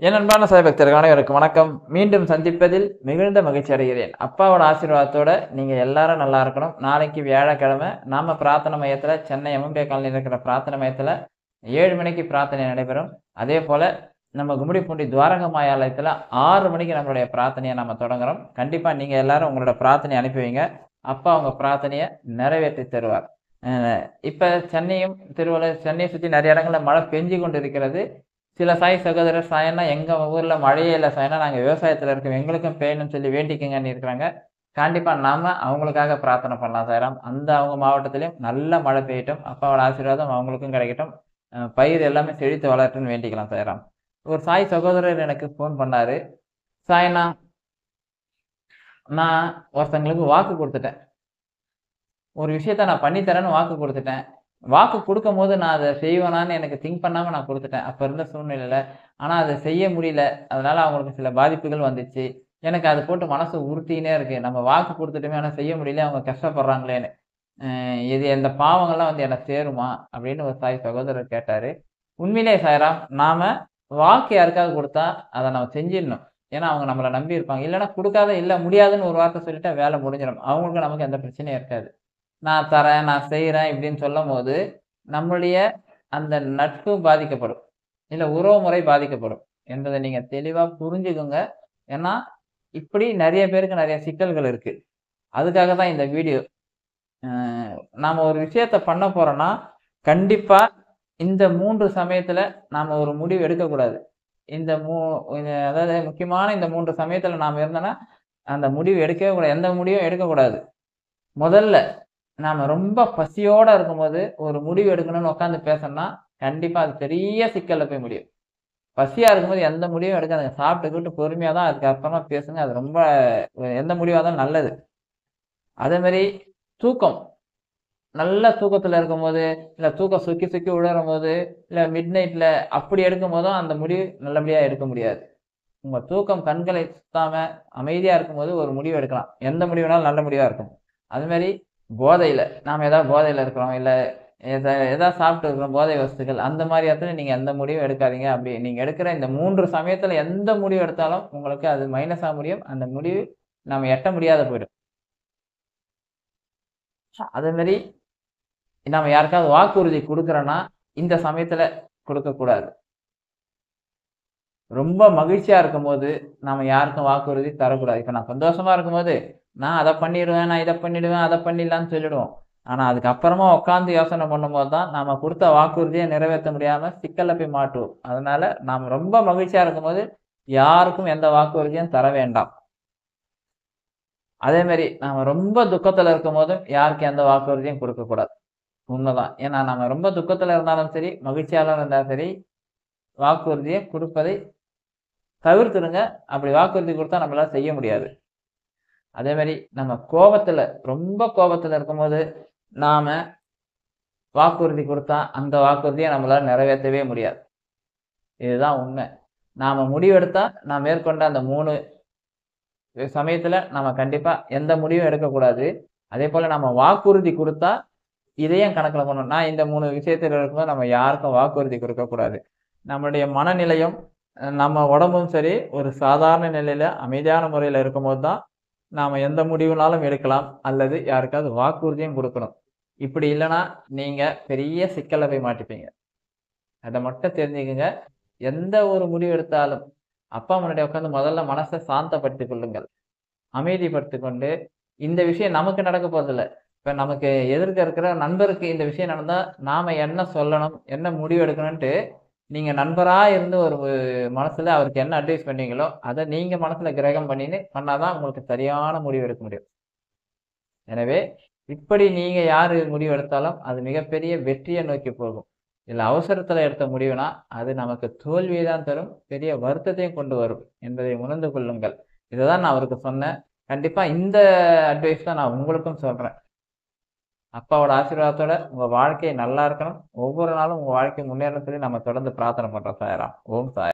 என் அன்பான சாய்பக்தர்கள் அனைவருக்கும் வணக்கம் மீண்டும் சந்திப்பதில் மிகுந்த மகிழ்ச்சி அடைகிறேன் அப்பாவோட ஆசீர்வாதத்தோட நீங்கள் எல்லாரும் நல்லா இருக்கணும் நாளைக்கு வியாழக்கிழமை நாம பிரார்த்தனை மையத்தில் சென்னை எம்எம்பே காலனியில் இருக்கிற பிரார்த்தனை மையத்தில் ஏழு மணிக்கு பிரார்த்தனை நடைபெறும் அதே போல் நம்ம கும்மிடிப்பூண்டி துவாரக மாயாலயத்தில் ஆறு மணிக்கு நம்மளுடைய பிரார்த்தனையை நம்ம தொடங்குறோம் கண்டிப்பாக நீங்கள் எல்லாரும் உங்களோட பிரார்த்தனை அனுப்பி வைங்க அப்பா உங்கள் பிரார்த்தனையை நிறைவேற்றி தருவார் இப்போ சென்னையும் திருவள்ளூர் சென்னையை சுற்றி நிறைய இடங்களில் மழை பெஞ்சு கொண்டு இருக்கிறது சில சாய் சகோதரர் சாயம்னா எங்கள் ஊரில் மழையே இல்லை சாயம்னா நாங்கள் விவசாயத்தில் இருக்கோம் எங்களுக்கும் பெய்யணும்னு சொல்லி வேண்டிக்கங்கன்னு இருக்கிறாங்க கண்டிப்பாக நாம் அவங்களுக்காக பிரார்த்தனை பண்ணலாம் சாயிராம் அந்த அவங்க மாவட்டத்திலையும் நல்ல மழை பெய்யட்டும் அப்பாவோட ஆசீர்வாதம் அவங்களுக்கும் கிடைக்கட்டும் அஹ் பயிர் எல்லாமே செழித்து வளரட்டும்னு வேண்டிக்கலாம் சாயிராம் ஒரு சாய் சகோதரர் எனக்கு ஃபோன் பண்ணார் சாயண்ணா நான் ஒருத்தங்களுக்கு வாக்கு கொடுத்துட்டேன் ஒரு விஷயத்த நான் பண்ணித்தரேன்னு வாக்கு கொடுத்துட்டேன் வாக்கு கொடுக்கும் போது நான் அதை செய்வேனான்னு எனக்கு திங்க் பண்ணாமல் நான் கொடுத்துட்டேன் அப்போ இருந்த சூழ்நிலையில் ஆனால் அதை செய்ய முடியல அதனால அவங்களுக்கு சில பாதிப்புகள் வந்துச்சு எனக்கு அது போட்டு மனசு உறுத்தினே இருக்கு நம்ம வாக்கு கொடுத்துட்டுமே ஆனால் செய்ய முடியல அவங்க கஷ்டப்படுறாங்களேன்னு அஹ் இது இந்த பாவங்கள்லாம் வந்து எனக்கு சேருமா அப்படின்னு ஒரு சாய் சகோதரர் கேட்டார் உண்மையிலே சாயராம் நாம் வாக்கு யாருக்காவது கொடுத்தா அதை நம்ம செஞ்சிடணும் ஏன்னா அவங்க நம்மளை நம்பி இருப்பாங்க இல்லைன்னா கொடுக்காத இல்லை முடியாதுன்னு ஒரு வார்த்தை சொல்லிட்டா வேலை முடிஞ்சிடும் அவங்களுக்கு நமக்கு எந்த பிரச்சனையும் இருக்காது நான் தரேன் நான் செய்கிறேன் இப்படின்னு சொல்லும் போது நம்மளுடைய அந்த நட்பு பாதிக்கப்படும் இல்லை உறவு முறை பாதிக்கப்படும் என்பதை நீங்கள் தெளிவாக புரிஞ்சுக்கோங்க ஏன்னா இப்படி நிறைய பேருக்கு நிறைய சிக்கல்கள் இருக்குது அதுக்காக தான் இந்த வீடியோ நாம் ஒரு விஷயத்த பண்ண போகிறோன்னா கண்டிப்பாக இந்த மூன்று சமயத்தில் நாம் ஒரு முடிவு எடுக்கக்கூடாது இந்த மூ இந்த- அதாவது முக்கியமான இந்த மூன்று சமயத்தில் நாம் இருந்தோன்னா அந்த முடிவு எடுக்கவே கூடாது எந்த முடிவும் எடுக்கக்கூடாது முதல்ல நாம் ரொம்ப பசியோட இருக்கும்போது ஒரு முடிவு எடுக்கணும்னு உட்காந்து பேசணும்னா கண்டிப்பாக அது பெரிய சிக்கல்ல போய் முடியும் பசியாக இருக்கும்போது எந்த முடிவும் எடுக்காதுங்க சாப்பிட்டுக்கிட்டு பொறுமையாக தான் அதுக்கப்புறமா பேசுங்க அது ரொம்ப எந்த முடிவாக இருந்தாலும் நல்லது அதே மாதிரி தூக்கம் நல்ல தூக்கத்தில் இருக்கும்போது இல்லை தூக்கம் சுக்கி சுக்கி விழுறும் போது இல்லை மிட் நைட்டில் அப்படி எடுக்கும் போதும் அந்த முடிவு நல்லபடியாக எடுக்க முடியாது உங்கள் தூக்கம் கண்களை சுத்தாமல் அமைதியாக இருக்கும்போது ஒரு முடிவு எடுக்கலாம் எந்த முடிவுனாலும் நல்ல முடிவாக இருக்கும் அது மாதிரி போதையில் நாம் ஏதாவது போதையில் இருக்கிறோம் இல்லை எதா எதாவது சாப்பிட்டு இருக்கிறோம் போதை வஸ்துக்கள் அந்த மாதிரி இடத்துல நீங்கள் எந்த முடிவும் எடுக்காதீங்க அப்படி நீங்கள் எடுக்கிற இந்த மூன்று சமயத்தில் எந்த முடிவு எடுத்தாலும் உங்களுக்கு அது மைனஸாக முடியும் அந்த முடிவு நம்ம எட்ட முடியாத போயிடும் அதே மாதிரி நம்ம யாருக்காவது வாக்குறுதி கொடுக்குறோன்னா இந்த சமயத்தில் கொடுக்கக்கூடாது ரொம்ப மகிழ்ச்சியாக இருக்கும்போது நம்ம யாருக்கும் வாக்குறுதி தரக்கூடாது இப்போ நான் சந்தோஷமாக இருக்கும்போது நான் அதை பண்ணிடுவேன் நான் இதை பண்ணிடுவேன் அதை பண்ணிடலான்னு சொல்லிடுவோம் ஆனால் அதுக்கப்புறமா உட்காந்து யோசனை பண்ணும்போது தான் நாம் கொடுத்த வாக்குறுதியை நிறைவேற்ற முடியாமல் சிக்கலில் போய் மாட்டுவோம் அதனால நாம் ரொம்ப மகிழ்ச்சியாக இருக்கும்போது யாருக்கும் எந்த வாக்குறுதியும் தர வேண்டாம் அதே மாதிரி நாம் ரொம்ப துக்கத்தில் இருக்கும் போதும் யாருக்கும் எந்த வாக்குறுதியும் கொடுக்கக்கூடாது உண்மைதான் ஏன்னா நம்ம ரொம்ப துக்கத்தில் இருந்தாலும் சரி மகிழ்ச்சியாலும் இருந்தாலும் சரி வாக்குறுதியை கொடுப்பதை தவிர்த்துடுங்க அப்படி வாக்குறுதி கொடுத்தா நம்மளால செய்ய முடியாது அதே மாதிரி நம்ம கோபத்துல ரொம்ப கோபத்துல இருக்கும்போது நாம வாக்குறுதி கொடுத்தா அந்த வாக்குறுதியை நம்மளால நிறைவேற்றவே முடியாது இதுதான் உண்மை நாம முடிவெடுத்தா நான் மேற்கொண்ட அந்த மூணு சமயத்துல நம்ம கண்டிப்பா எந்த முடிவும் எடுக்கக்கூடாது அதே போல நம்ம வாக்குறுதி கொடுத்தா இதையும் கணக்கில் பண்ணணும் நான் இந்த மூணு விஷயத்தில் இருக்கும்போது நம்ம யாருக்கும் வாக்குறுதி கொடுக்கக்கூடாது நம்மளுடைய மனநிலையும் அஹ் நம்ம உடம்பும் சரி ஒரு சாதாரண நிலையில அமைதியான முறையில் இருக்கும்போது தான் நாம் எந்த முடிவுனாலும் எடுக்கலாம் அல்லது யாருக்காவது வாக்குறுதியும் கொடுக்கணும் இப்படி இல்லைன்னா நீங்கள் பெரிய சிக்கலை போய் மாட்டிப்பீங்க அதை மட்டும் தெரிஞ்சுக்கங்க எந்த ஒரு முடிவு எடுத்தாலும் அப்பா முன்னாடி உட்காந்து முதல்ல மனசை சாந்தப்படுத்திக் கொள்ளுங்கள் அமைதிப்படுத்திக் கொண்டு இந்த விஷயம் நமக்கு நடக்க போதில்லை இப்போ நமக்கு எதிர்க்க இருக்கிற நண்பருக்கு இந்த விஷயம் நடந்தால் நாம் என்ன சொல்லணும் என்ன முடிவு எடுக்கணும்ன்ட்டு நீங்கள் நண்பராக இருந்து ஒரு மனசில் அவருக்கு என்ன அட்வைஸ் பண்ணீங்களோ அதை நீங்கள் மனசில் கிரகம் பண்ணின்னு பண்ணாதான் உங்களுக்கு சரியான முடிவு எடுக்க முடியும் எனவே இப்படி நீங்கள் யார் முடிவு எடுத்தாலும் அது மிகப்பெரிய வெற்றியை நோக்கி போகும் இல்லை அவசரத்தில் எடுத்த முடிவுனா அது நமக்கு தோல்வியை தான் தரும் பெரிய வருத்தத்தையும் கொண்டு வரும் என்பதை உணர்ந்து கொள்ளுங்கள் இதை தான் நான் அவருக்கு சொன்னேன் கண்டிப்பாக இந்த அட்வைஸ் தான் நான் உங்களுக்கும் சொல்கிறேன் அப்பாவோட ஆசீர்வாதத்தோட உங்கள் வாழ்க்கை நல்லா இருக்கணும் ஒவ்வொரு நாளும் உங்கள் வாழ்க்கை முன்னேறணும் சொல்லி நம்ம தொடர்ந்து பிரார்த்தனை பண்ணுறோம் சாயராம் ஓம் சாய்